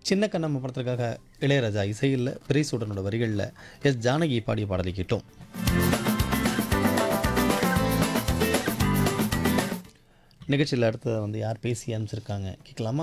சின்ன கண்ணம்மா படத்திற்காக இளையராஜா இசையில் பிரைசூடனோட வரிகளில் எஸ் ஜானகி பாடிய பாடலை கேட்டோம் நிகழ்ச்சியில் அடுத்தது வந்து யார் பேசி அனுப்பிச்சிருக்காங்க கேட்கலாமா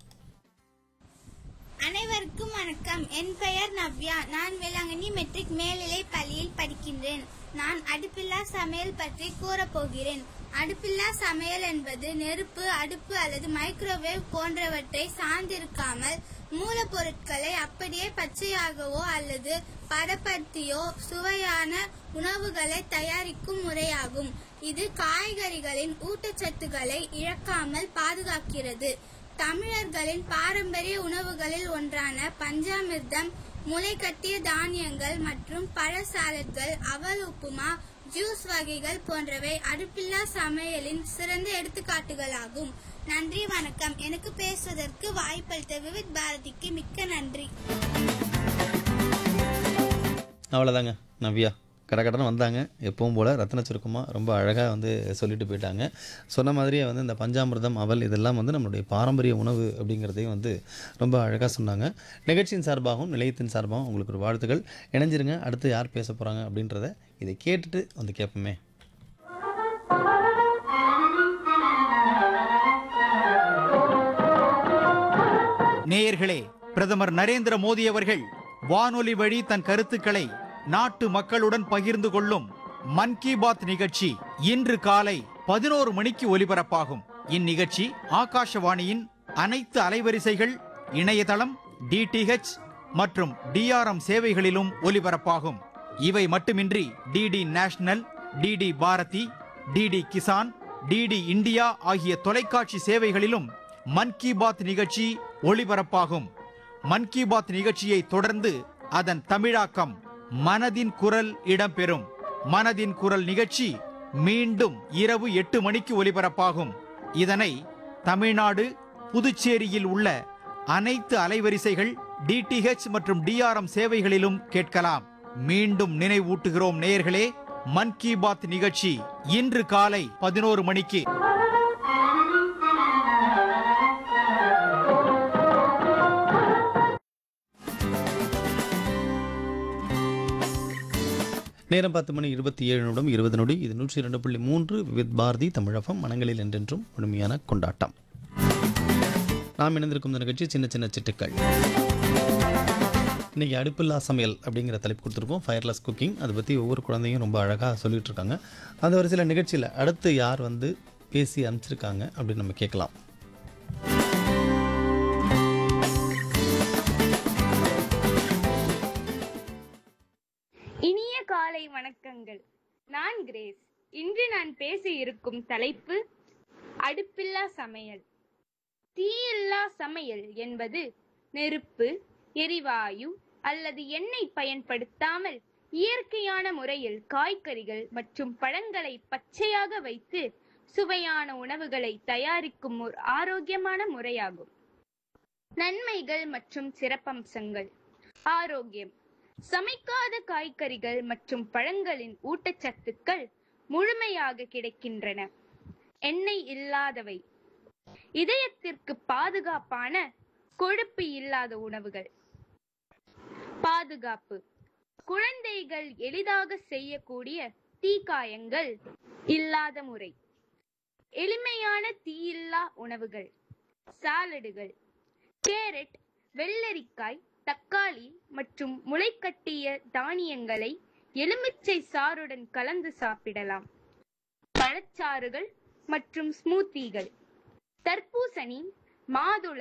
அனைவருக்கும் வணக்கம் என் பெயர் நவ்யா நான் வேளாங்கண்ணி மெட்ரிக் மேல்நிலை பள்ளியில் படிக்கின்றேன் நான் அடுப்பில்லா சமையல் பற்றி கூறப் போகிறேன் அடுப்பில்லா சமையல் என்பது நெருப்பு அடுப்பு அல்லது மைக்ரோவேவ் போன்றவற்றை சார்ந்திருக்காமல் மூலப்பொருட்களை அப்படியே பச்சையாகவோ அல்லது பதப்படுத்தியோ சுவையான உணவுகளை தயாரிக்கும் முறையாகும் இது காய்கறிகளின் ஊட்டச்சத்துக்களை இழக்காமல் பாதுகாக்கிறது தமிழர்களின் பாரம்பரிய உணவுகளில் ஒன்றான பஞ்சாமிர்தம் முளைக்கட்டிய தானியங்கள் மற்றும் பழ சாலட்கள் அவல் உப்புமா ஜூஸ் வகைகள் போன்றவை அடுப்பில்லா சமையலின் சிறந்த எடுத்துக்காட்டுகளாகும் நன்றி வணக்கம் எனக்கு பேசுவதற்கு வாய்ப்பளித்த விவித் பாரதிக்கு மிக்க நன்றி அவ்வளோதாங்க நவ்யா கடகடன்னு வந்தாங்க எப்பவும் போல் ரத்ன சுருக்கமாக ரொம்ப அழகாக வந்து சொல்லிட்டு போயிட்டாங்க சொன்ன மாதிரியே வந்து இந்த பஞ்சாமிர்தம் அவல் இதெல்லாம் வந்து நம்மளுடைய பாரம்பரிய உணவு அப்படிங்கிறதையும் வந்து ரொம்ப அழகாக சொன்னாங்க நிகழ்ச்சியின் சார்பாகவும் நிலையத்தின் சார்பாகவும் உங்களுக்கு ஒரு வாழ்த்துக்கள் இணைஞ்சிருங்க அடுத்து யார் பேச போகிறாங்க அப்படின்றத இதை கேட்டுட்டு வந்து கேட்போமே நேயர்களே பிரதமர் நரேந்திர மோடி அவர்கள் வானொலி வழி தன் கருத்துக்களை நாட்டு மக்களுடன் பகிர்ந்து கொள்ளும் மன் கி பாத் நிகழ்ச்சி இன்று காலை பதினோரு மணிக்கு ஒலிபரப்பாகும் இந்நிகழ்ச்சி ஆகாஷவாணியின் அனைத்து அலைவரிசைகள் இணையதளம் டிடிஹெச் மற்றும் டிஆர்எம் சேவைகளிலும் ஒலிபரப்பாகும் இவை மட்டுமின்றி DD national DD Bharati DD Kisan DD India ஆகிய தொலைக்காட்சி சேவைகளிலும் மன் கி பாத் நிகழ்ச்சி ஒளிபரப்பாகும் மன் கி பாத் நிகழ்ச்சியை தொடர்ந்து அதன் தமிழாக்கம் மனதின் குரல் இடம்பெறும் மனதின் குரல் நிகழ்ச்சி மீண்டும் இரவு எட்டு மணிக்கு ஒலிபரப்பாகும் இதனை தமிழ்நாடு புதுச்சேரியில் உள்ள அனைத்து அலைவரிசைகள் டிடிஹெச் மற்றும் டிஆர்எம் சேவைகளிலும் கேட்கலாம் மீண்டும் நினைவூட்டுகிறோம் நேயர்களே மன் கி பாத் நிகழ்ச்சி இன்று காலை பதினோரு மணிக்கு நேரம் பத்து மணி இருபத்தி ஏழு நிமிடம் இருபது நொடி இது நூற்றி இரண்டு புள்ளி மூன்று வித் பாரதி தமிழகம் மனங்களில் என்றென்றும் முழுமையான கொண்டாட்டம் நாம் இணைந்திருக்கும் இந்த நிகழ்ச்சி சின்ன சின்ன சிட்டுக்கள் இன்றைக்கி அடுப்பில்லா சமையல் அப்படிங்கிற தலைப்பு கொடுத்துருக்கோம் ஃபயர்லெஸ் குக்கிங் அதை பற்றி ஒவ்வொரு குழந்தையும் ரொம்ப அழகாக சொல்லிட்டு இருக்காங்க அந்த ஒரு சில நிகழ்ச்சியில் அடுத்து யார் வந்து பேசி அனுப்பிச்சிருக்காங்க அப்படின்னு நம்ம கேட்கலாம் இனிய காலை வணக்கங்கள் நான் கிரேஸ் இன்று நான் பேச இருக்கும் தலைப்பு அடுப்பில்லா சமையல் தீயில்லா சமையல் என்பது நெருப்பு எரிவாயு அல்லது எண்ணெய் பயன்படுத்தாமல் இயற்கையான முறையில் காய்கறிகள் மற்றும் பழங்களை பச்சையாக வைத்து சுவையான உணவுகளை தயாரிக்கும் ஒரு ஆரோக்கியமான முறையாகும் நன்மைகள் மற்றும் சிறப்பம்சங்கள் ஆரோக்கியம் சமைக்காத காய்கறிகள் மற்றும் பழங்களின் ஊட்டச்சத்துக்கள் முழுமையாக கிடைக்கின்றன எண்ணெய் இல்லாதவை இதயத்திற்கு பாதுகாப்பான கொழுப்பு இல்லாத உணவுகள் பாதுகாப்பு குழந்தைகள் எளிதாக செய்யக்கூடிய தீக்காயங்கள் இல்லாத முறை எளிமையான தீயில்லா உணவுகள் சாலடுகள் கேரட் வெள்ளரிக்காய் தக்காளி மற்றும் முளைக்கட்டிய தானியங்களை எலுமிச்சை சாறுடன் கலந்து சாப்பிடலாம் பழச்சாறுகள் மற்றும் ஸ்மூத்திகள் தர்பூசணி மாதுளை